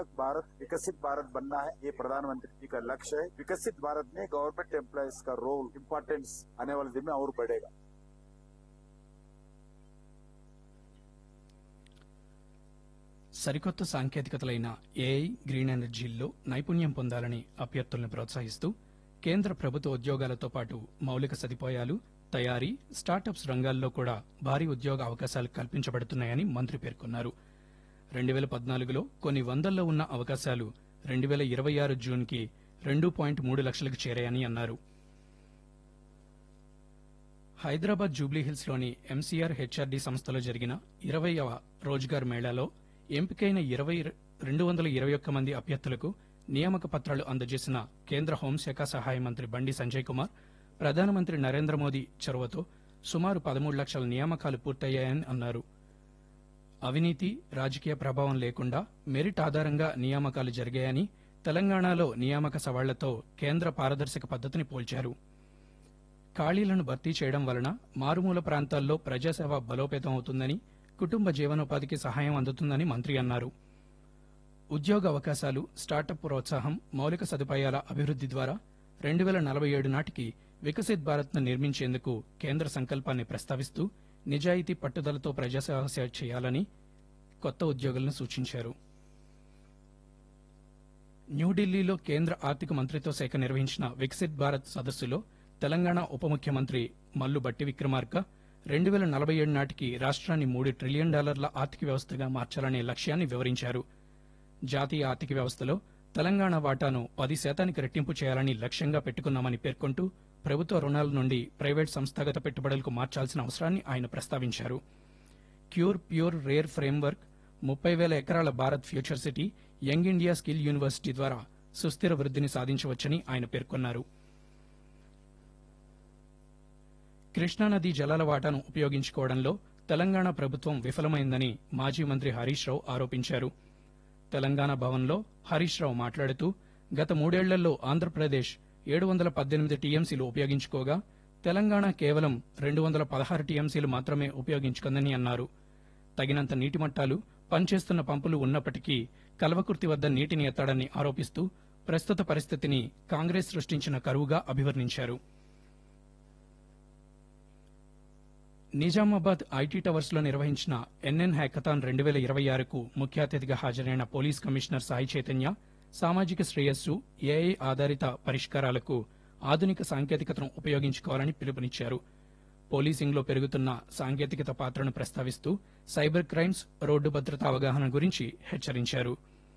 तक भारत विकसित भारत बनना है ये प्रधानमंत्री जी का लक्ष्य है विकसित भारत में गवर्नमेंट एम्प्लॉयज का रोल इम्पोर्टेंस आने वाले दिन में और बढ़ेगा సరికొత్త సాంకేతికతలైన ఏఐ గ్రీన్ ఎనర్జీల్లో నైపుణ్యం పొందాలని అభ్యర్థులను ప్రోత్సహిస్తూ కేంద్ర ప్రభుత్వ ఉద్యోగాలతో పాటు మౌలిక సదుపాయాలు తయారీ స్టార్టప్స్ రంగాల్లో కూడా భారీ ఉద్యోగ అవకాశాలు కల్పించబడుతున్నాయని మంత్రి పేర్కొన్నారు రెండు వేల పద్నాలుగులో కొన్ని వందల్లో ఉన్న అవకాశాలు రెండు వేల ఇరవై ఆరు జూన్కి రెండు పాయింట్ మూడు లక్షలకు చేరాయని అన్నారు హైదరాబాద్ జూబ్లీహిల్స్ లోని ఎంసీఆర్ హెచ్ఆర్డీ సంస్థలో జరిగిన ఇరవైవ రోజ్గార్ మేళాలో ఎంపికైన ఇరవై రెండు వందల ఇరవై ఒక్క మంది అభ్యర్థులకు నియామక పత్రాలు అందజేసిన కేంద్ర హోంశాఖ సహాయ మంత్రి బండి సంజయ్ కుమార్ ప్రధానమంత్రి నరేంద్ర మోదీ చొరవతో సుమారు పదమూడు లక్షల నియామకాలు పూర్తయ్యాయని అన్నారు అవినీతి రాజకీయ ప్రభావం లేకుండా మెరిట్ ఆధారంగా నియామకాలు జరిగాయని తెలంగాణలో నియామక సవాళ్లతో కేంద్ర పారదర్శక పద్ధతిని పోల్చారు ఖాళీలను భర్తీ చేయడం వలన మారుమూల ప్రాంతాల్లో ప్రజాసేవ బలోపేతం అవుతుందని కుటుంబ జీవనోపాధికి సహాయం అందుతుందని మంత్రి అన్నారు ఉద్యోగ అవకాశాలు స్టార్టప్ ప్రోత్సాహం మౌలిక సదుపాయాల అభివృద్ది ద్వారా రెండు వేల నలభై ఏడు నాటికి వికసిత్ భారత్ను నిర్మించేందుకు కేంద్ర సంకల్పాన్ని ప్రస్తావిస్తూ నిజాయితీ పట్టుదలతో ప్రజాసేవ చేయాలని కొత్త ఉద్యోగులను సూచించారు న్యూఢిల్లీలో కేంద్ర ఆర్థిక మంత్రిత్వ శాఖ నిర్వహించిన వికసిత్ భారత్ సదస్సులో తెలంగాణ ఉప ముఖ్యమంత్రి మల్లు బట్టి విక్రమార్క రెండు వేల నలభై ఏడు నాటికి రాష్ట్రాన్ని మూడు ట్రిలియన్ డాలర్ల ఆర్థిక వ్యవస్థగా మార్చాలనే లక్ష్యాన్ని వివరించారు జాతీయ ఆర్థిక వ్యవస్థలో తెలంగాణ వాటాను పది శాతానికి రెట్టింపు చేయాలని లక్ష్యంగా పెట్టుకున్నామని పేర్కొంటూ ప్రభుత్వ రుణాల నుండి ప్రైవేట్ సంస్థాగత పెట్టుబడులకు మార్చాల్సిన అవసరాన్ని ఆయన ప్రస్తావించారు క్యూర్ ప్యూర్ రేర్ ఫ్రేమ్వర్క్ ముప్పై వేల ఎకరాల Bharat future city young India skill university ద్వారా సుస్థిర వృద్ధిని సాధించవచ్చని ఆయన పేర్కొన్నారు కృష్ణానదీ జలాల వాటాను ఉపయోగించుకోవడంలో తెలంగాణ ప్రభుత్వం విఫలమైందని మాజీ మంత్రి హరీష్ రావు ఆరోపించారు తెలంగాణ భవన్లో హరీష్ రావు మాట్లాడుతూ గత మూడేళ్లలో ఆంధ్రప్రదేశ్ ఏడు వందల పద్దెనిమిది టీఎంసీలు ఉపయోగించుకోగా తెలంగాణ కేవలం రెండు వందల పదహారు టీఎంసీలు మాత్రమే ఉపయోగించుకుందని అన్నారు తగినంత నీటి మట్టాలు పనిచేస్తున్న పంపులు ఉన్నప్పటికీ కల్వకుర్తి వద్ద నీటిని ఎత్తాడని ఆరోపిస్తూ ప్రస్తుత పరిస్థితిని కాంగ్రెస్ సృష్టించిన కరువుగా అభివర్ణించారు నిజామాబాద్ ఐటీ టవర్స్ లో నిర్వహించిన ఎన్ఎన్ హ్యాకథాన్ రెండు వేల ఇరవై ఆరుకు ముఖ్య అతిథిగా హాజరైన పోలీస్ కమిషనర్ సాయి చైతన్య సామాజిక శ్రేయస్సు ఏఐ ఆధారిత పరిష్కారాలకు ఆధునిక సాంకేతికతను ఉపయోగించుకోవాలని పిలుపునిచ్చారు పోలీసింగ్లో పెరుగుతున్న సాంకేతికత పాత్రను ప్రస్తావిస్తూ సైబర్ క్రైమ్స్ రోడ్డు భద్రత అవగాహన గురించి హెచ్చరించారు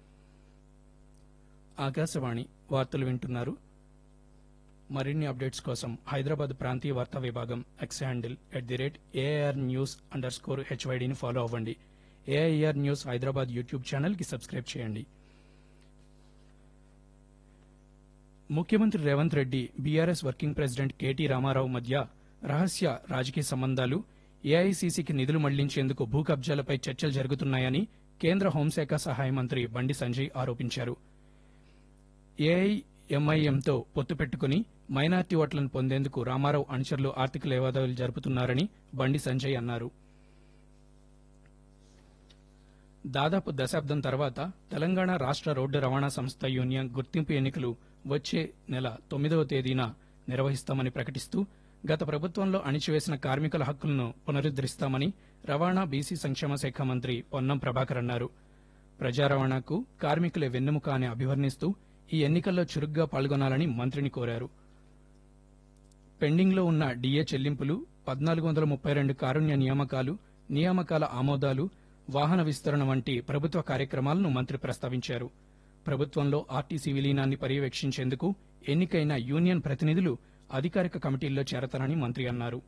ఆకాశవాణి వార్తలు వింటున్నారు మరిన్ని అప్డేట్స్ కోసం హైదరాబాద్ ప్రాంతీయ వార్తా విభాగం X handle at the rate AIR news underscore హెచ్వైడిని ఫాలో అవ్వండి AIR news Hyderabad YouTube channel కి సబ్స్క్రైబ్ చేయండి ముఖ్యమంత్రి Revanth Reddy BRS working president KT Ramarao మధ్య రహస్య రాజకీయ సంబంధాలు ఏఐసీసీకి నిధులు మళ్లించేందుకు భూ కబ్జాలపై చర్చలు జరుగుతున్నాయని కేంద్ర హోంశాఖ సహాయ మంత్రి బండి సంజయ్ ఆరోపించారు ఏఐఎంఐఎంతో పొత్తు పెట్టుకుని మైనార్టీ ఓట్లను పొందేందుకు రామారావు అనుచరులు ఆర్థిక లేవాదేవీలు జరుపుతున్నారని బండి సంజయ్ అన్నారు దాదాపు దశాబ్దం తర్వాత తెలంగాణ రాష్ట్ర రోడ్డు రవాణా సంస్థ యూనియన్ గుర్తింపు ఎన్నికలు వచ్చే నెల తొమ్మిదవ తేదీన నిర్వహిస్తామని ప్రకటిస్తూ గత ప్రభుత్వంలో అణిచివేసిన కార్మికుల హక్కులను పునరుద్దరిస్తామని రవాణా బీసీ సంక్షేమ శాఖ మంత్రి పొన్నం ప్రభాకర్ అన్నారు ప్రజా రవాణాకు కార్మికులే వెన్నెముక అని అభివర్ణిస్తూ ఈ ఎన్నికల్లో చురుగ్గా పాల్గొనాలని మంత్రిని కోరారు పెండింగ్లో ఉన్న డిఏ చెల్లింపులు పద్నాలుగు వందల ముప్పై రెండు కారుణ్య నియామకాలు నియామకాల ఆమోదాలు వాహన విస్తరణ వంటి ప్రభుత్వ కార్యక్రమాలను మంత్రి ప్రస్తావించారు ప్రభుత్వంలో ఆర్టీసీ విలీనాన్ని పర్యవేక్షించేందుకు ఎన్నికైన యూనియన్ ప్రతినిధులు అధికారిక కమిటీల్లో చేరతారని మంత్రి అన్నారు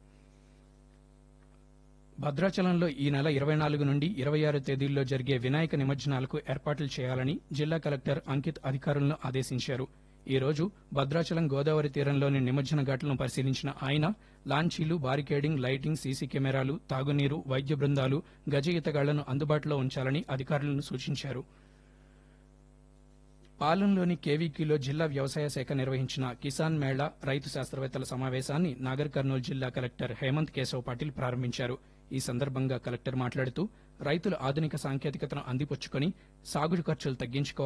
భద్రాచలంలో ఈ నెల ఇరవై నాలుగు నుండి ఇరవై ఆరు తేదీల్లో జరిగే వినాయక నిమజ్జనాలకు ఏర్పాట్లు చేయాలని జిల్లా కలెక్టర్ అంకిత్ అధికారులను ఆదేశించారు ఈ రోజు భద్రాచలం గోదావరి తీరంలోని నిమజ్జన ఘాట్లను పరిశీలించిన ఆయన లాంచీలు బారికేడింగ్ లైటింగ్ సీసీ కెమెరాలు తాగునీరు వైద్య బృందాలు గజ ఈతగాళ్లను అందుబాటులో ఉంచాలని అధికారులను సూచించారు పాలెంలోని కేవీకీలో జిల్లా వ్యవసాయ శాఖ నిర్వహించిన కిసాన్ మేళా రైతు శాస్త్రవేత్తల సమావేశాన్ని నాగర్ కర్నూలు జిల్లా కలెక్టర్ హేమంత్ కేశవ్ పాటిల్ ప్రారంభించారు ఈ సందర్భంగా కలెక్టర్ మాట్లాడుతూ రైతులు ఆధునిక సాంకేతికతను అందిపుచ్చుకొని సాగు ఖర్చులు తగ్గించుకోవాలని